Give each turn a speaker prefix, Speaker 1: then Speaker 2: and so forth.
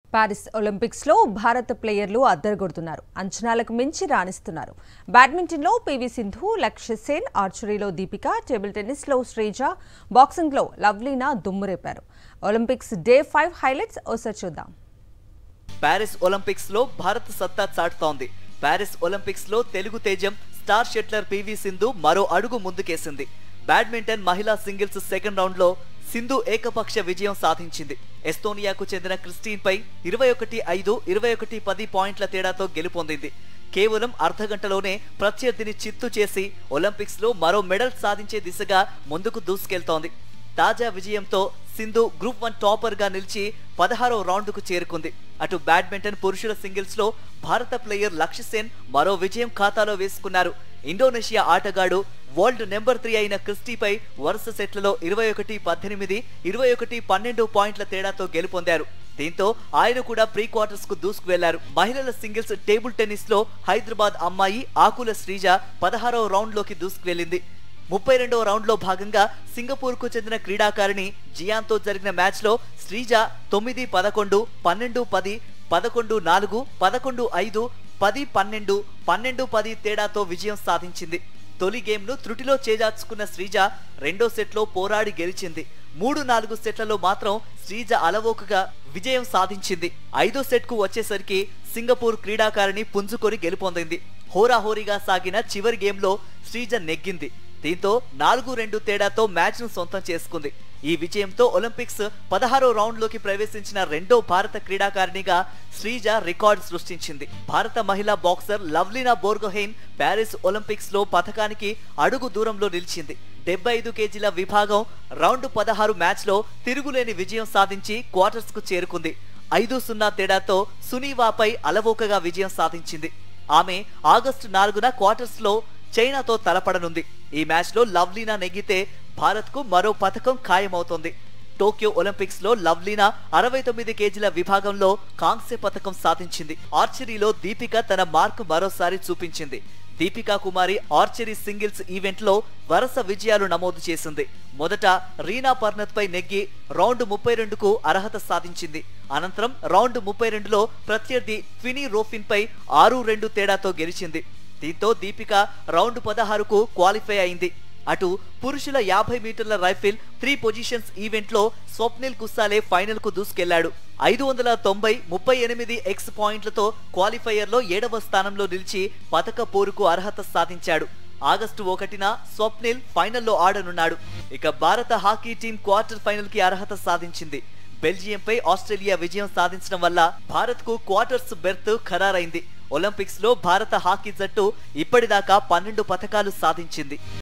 Speaker 1: Paris ఒలింపిక్స్లో భారత ప్లేయర్లు అద్దరగొడుతున్నారు అంచనాలకు మించి రాణిస్తున్నారు బ్యాడ్మింటన్లో పీవీ సింధు లక్ష్య సేన్ ఆర్చరీలో దీపిక టేబుల్ టెన్నిస్లో శ్రీజ బాక్సింగ్లో లవ్లీనా దుమ్మురేపారు ఒలింపిక్స్ డే ఫైవ్ హైలైట్స్ ఒకసారి చూద్దాం
Speaker 2: ప్యారిస్ ఒలింపిక్స్ లో భారత్ సత్తా చాటుతోంది ప్యారిస్ ఒలింపిక్స్ లో తెలుగు తేజం స్టార్ షెట్లర్ పివి సింధు మరో అడుగు ముందుకేసింది బ్యాడ్మింటన్ మహిళా సింగిల్స్ సెకండ్ రౌండ్ లో సింధు ఏకపక్ష విజయం సాధించింది ఎస్తోనియాకు చెందిన క్రిస్టీన్ పై ఇరవై ఒకటి ఐదు ఇరవై ఒకటి పది పాయింట్ల తేడాతో గెలుపొందింది కేవలం అర్ధ గంటలోనే ప్రత్యర్థిని చిత్తు చేసి ఒలింపిక్స్ లో మరో మెడల్ సాధించే దిశగా ముందుకు దూసుకెళ్తోంది తాజా విజయంతో సింధు గ్రూప్ వన్ టాపర్ గా నిలిచి పదహారో రౌండ్ కు చేరుకుంది అటు బ్యాడ్మింటన్ పురుషుల సింగిల్స్ లో భారత ప్లేయర్ లక్ష్య సేన్ మరో విజయం ఖాతాలో వేసుకున్నారు ఇండోనేషియా ఆటగాడు వరల్డ్ నెంబర్ త్రీ అయిన క్రిస్టీపై వరుస సెట్లలో ఇరవై ఒకటి పద్దెనిమిది ఇరవై ఒకటి పన్నెండు పాయింట్ల తేడాతో గెలుపొందారు దీంతో ఆయన కూడా ప్రీ క్వార్టర్స్ కు దూసుకు వెళ్లారు మహిళల సింగిల్స్ టేబుల్ టెన్నిస్ లో హైదరాబాద్ అమ్మాయి ఆకుల శ్రీజ పదహారవ రౌండ్ లోకి దూసుకు వెళ్ళింది ముప్పై రెండవ రౌండ్ లో భాగంగా సింగపూర్ కు చెందిన క్రీడాకారిణి జియాన్తో జరిగిన మ్యాచ్ లో శ్రీజ తొమ్మిది పదకొండు పన్నెండు పది పదకొండు నాలుగు పదకొండు ఐదు పది పన్నెండు పన్నెండు పది తేడాతో విజయం సాధించింది తొలి గేమ్ ను త్రుటిలో చేజార్చుకున్న శ్రీజ రెండో సెట్ లో పోరాడి గెలిచింది మూడు నాలుగు సెట్లలో మాత్రం శ్రీజ అలవోకగా విజయం సాధించింది ఐదో సెట్ కు వచ్చేసరికి సింగపూర్ క్రీడాకారిణి పుంజుకొని గెలుపొందింది హోరాహోరీగా సాగిన చివరి గేమ్లో శ్రీజ నెగ్గింది దీంతో నాలుగు రెండు తేడాతో మ్యాచ్ ను సొంతం చేసుకుంది ఈ విజయంతో ఒలింపిక్స్ పదహారో రౌండ్ లోకి ప్రవేశించిన రెండో భారత క్రీడాకారిణిగా శ్రీజ రికార్డు సృష్టించింది భారత మహిళా boxer Lovlina Borgohain Paris Olympics లో పథకానికి అడుగు దూరంలో నిలిచింది డెబ్బై ఐదు కేజీల విభాగం రౌండ్ పదహారు మ్యాచ్ లో తిరుగులేని విజయం సాధించి క్వార్టర్స్ కు చేరుకుంది ఐదు సున్నా తేడాతో సునీవాపై అలవోకగా విజయం సాధించింది ఆమె ఆగస్టు నాలుగున క్వార్టర్స్ లో చైనాతో తలపడనుంది ఈ మ్యాచ్ లో లవ్లీనా నెగ్గితే భారత్ కు మరో పథకం ఖాయమవుతోంది టోక్యో ఒలింపిక్స్ లో లవ్లీనా అరవై తొమ్మిది కేజీల విభాగంలో కాంస్య పథకం సాధించింది ఆర్చరీలో దీపిక తన మార్క్ మరోసారి చూపించింది Deepika Kumari archery singles event లో వరుస విజయాలు నమోదు చేసింది మొదట రీనా పర్నత్ పై నెగ్గి రౌండ్ ముప్పై రెండుకు అర్హత సాధించింది అనంతరం రౌండ్ ముప్పై రెండులో ప్రత్యర్థి ట్వినీ రోఫిన్ పై ఆరు రెండు తేడాతో గెలిచింది దీంతో దీపిక రౌండ్ పదహారుకు క్వాలిఫై అయింది అటు పురుషుల యాభై మీటర్ల రైఫిల్ త్రీ పొజిషన్స్ ఈవెంట్ లో స్వప్నిల్ కుస్సాలే ఫైనల్ కు దూసుకెళ్లాడు ఐదు వందల తొంభై ముప్పై ఎనిమిది ఎక్స్ పాయింట్లతో క్వాలిఫైయర్ లో ఏడవ స్థానంలో నిలిచి పతక పోరుకు అర్హత సాధించాడు ఆగస్టు ఒకటిన స్వప్నిల్ ఫైనల్లో ఆడనున్నాడు ఇక భారత హాకీ టీం క్వార్టర్ ఫైనల్ కి అర్హత సాధించింది బెల్జియంపై ఆస్ట్రేలియా విజయం సాధించడం వల్ల భారత్ కు క్వార్టర్స్ బెర్త్ ఖరారైంది ఒలింపిక్స్ లో భారత హాకీ జట్టు ఇప్పటిదాకా పన్నెండు పథకాలు సాధించింది